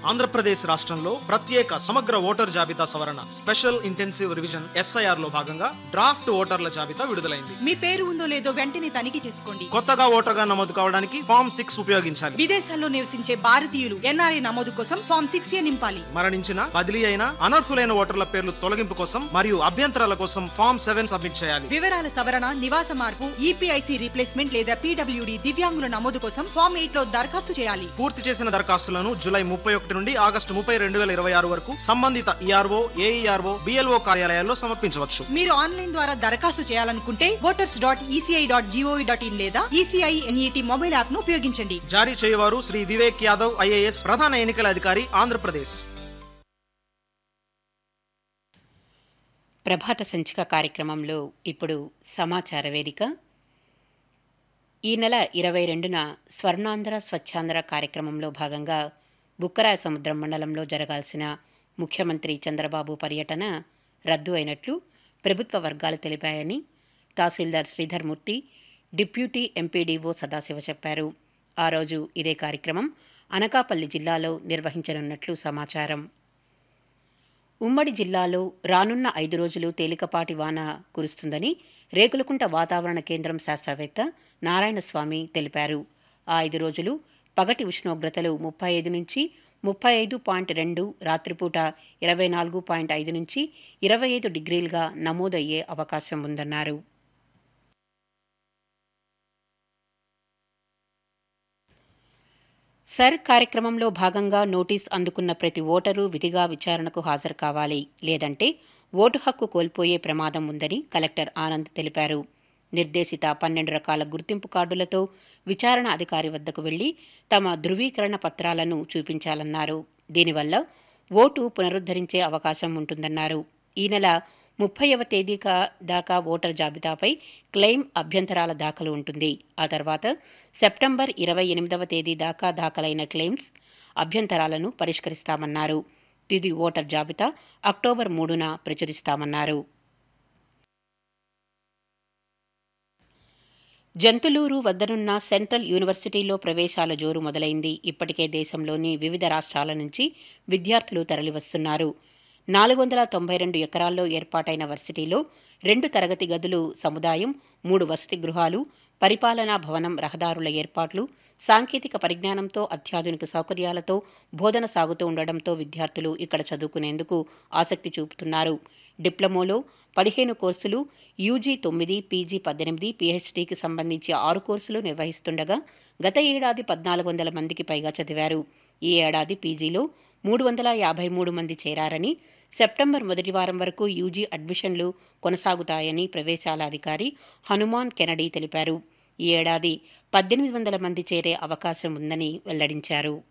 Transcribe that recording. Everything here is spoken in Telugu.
ఆంధ్రప్రదేశ్ రాష్ట్రంలో ప్రత్యేక సమగ్ర ఓటర్ జాబితా సవరణ స్పెషల్ ఇంటెన్సివ్ రివిజన్ ఎస్ఐఆర్ లో భాగంగా డ్రాఫ్ట్ ఓటర్ల జాబితా విడుదలైంది మీ పేరు ఉందో లేదో వెంటనే తనిఖీ చేసుకోండి కొత్తగా ఓటర్గా నమోదు కావడానికి ఫామ్ సిక్స్ ఉపయోగించాలి విదేశాల్లో నివసించే భారతీయులు ఎన్ఆర్ఐ నమోదు కోసం ఫామ్ సిక్స్ ఏ నింపాలి మరణించిన బదిలీ అయిన అనర్హులైన ఓటర్ల పేర్లు తొలగింపు కోసం మరియు అభ్యంతరాల కోసం ఫామ్ సెవెన్ సబ్మిట్ చేయాలి వివరాల సవరణ నివాస మార్పు ఈపీఐసి రీప్లేస్మెంట్ లేదా పీడబ్ల్యూడి దివ్యాంగుల నమోదు కోసం ఫామ్ ఎయిట్ లో దరఖాస్తు చేయాలి పూర్తి చేసిన దరఖాస్తులను జూలై ముప్పై ఒకటి నుండి ఆగస్టు ముప్పై రెండు వేల ఇరవై ఆరు వరకు సంబంధిత ఈఆర్ఓ ఏఈఆర్ఓ బిఎల్ఓ కార్యాలయాల్లో సమర్పించవచ్చు మీరు ఆన్లైన్ ద్వారా దరఖాస్తు చేయాలనుకుంటే voters dot ECI dot GOV dot in లేదా ఈసీఐ ఎన్ఈటి మొబైల్ యాప్ ను ఉపయోగించండి జారీ చేయవారు శ్రీ వివేక్ యాదవ్ ఐఏఎస్ ప్రధాన ఎన్నికల అధికారి ఆంధ్రప్రదేశ్ ప్రభాత సంచిక కార్యక్రమంలో ఇప్పుడు సమాచార వేదిక ఈ నెల ఇరవై రెండున స్వర్ణాంధ్ర స్వచ్ఛాంధ్ర కార్యక్రమంలో భాగంగా బుక్కరాయ సముద్రం మండలంలో జరగాల్సిన ముఖ్యమంత్రి చంద్రబాబు పర్యటన రద్దు అయినట్లు ప్రభుత్వ వర్గాలు తెలిపాయని తహసీల్దార్ శ్రీధర్మూర్తి డిప్యూటీ ఎంపీడీఓ సదాశివ చెప్పారు ఆ రోజు ఇదే కార్యక్రమం అనకాపల్లి జిల్లాలో నిర్వహించనున్నట్లు సమాచారం ఉమ్మడి జిల్లాలో రానున్న ఐదు రోజులు తేలికపాటి వాన కురుస్తుందని రేకులకుంట వాతావరణ కేంద్రం శాస్త్రవేత్త నారాయణస్వామి తెలిపారు ఆ ఐదు రోజులు పగటి ఉష్ణోగ్రతలు ముప్పై ఐదు నుంచి ముప్పై ఐదు పాయింట్ రెండు రాత్రిపూట ఇరవై నాలుగు పాయింట్ ఐదు నుంచి ఇరవై ఐదు డిగ్రీలుగా నమోదయ్యే అవకాశం ఉందన్నారు సర్ కార్యక్రమంలో భాగంగా నోటీస్ అందుకున్న ప్రతి ఓటరు విధిగా విచారణకు హాజరు కావాలి లేదంటే ఓటు హక్కు కోల్పోయే ప్రమాదం ఉందని కలెక్టర్ ఆనంద్ తెలిపారు నిర్దేశిత పన్నెండు రకాల గుర్తింపు కార్డులతో విచారణ అధికారి వద్దకు వెళ్లి తమ ధృవీకరణ పత్రాలను చూపించాలన్నారు దీనివల్ల ఓటు పునరుద్ధరించే అవకాశం ఉంటుందన్నారు ఈ నెల ముప్పైవ తేదీ కా- దాకా ఓటర్ జాబితాపై క్లెయిమ్ అభ్యంతరాల దాఖలు ఉంటుంది ఆ తర్వాత సెప్టెంబర్ ఇరవై ఎనిమిదవ తేదీ దాకా దాఖలైన క్లెయిమ్స్ అభ్యంతరాలను పరిష్కరిస్తామన్నారు తుది ఓటర్ జాబితా అక్టోబర్ మూడున ప్రచురిస్తామన్నారు జంతులూరు వద్దనున్న సెంట్రల్ యూనివర్సిటీలో ప్రవేశాల జోరు మొదలైంది ఇప్పటికే దేశంలోని వివిధ రాష్ట్రాల నుంచి విద్యార్థులు తరలివస్తున్నారు నాలుగు వందల తొంభై రెండు ఎకరాల్లో ఏర్పాటైన వర్సిటీలో రెండు తరగతి గదులు సముదాయం మూడు వసతి గృహాలు పరిపాలనా భవనం రహదారుల ఏర్పాట్లు సాంకేతిక పరిజ్ఞానంతో అత్యాధునిక సౌకర్యాలతో బోధన సాగుతూ ఉండడంతో విద్యార్థులు ఇక్కడ చదువుకునేందుకు ఆసక్తి చూపుతున్నారు డిప్లొమోలో పదిహేను కోర్సులు యూజీ తొమ్మిది పీజీ పద్దెనిమిది పీహెచ్డీకి సంబంధించి ఆరు కోర్సులు నిర్వహిస్తుండగా గత ఏడాది పద్నాలుగు వందల మందికి పైగా చదివారు ఈ ఏడాది పీజీలో మూడు వందల యాభై మూడు మంది చేరారని సెప్టెంబర్ మొదటి వారం వరకు యూజీ అడ్మిషన్లు కొనసాగుతాయని ప్రవేశాల అధికారి హనుమాన్ కెనడీ తెలిపారు ఈ ఏడాది పద్దెనిమిది వందల మంది చేరే అవకాశం ఉందని వెల్లడించారు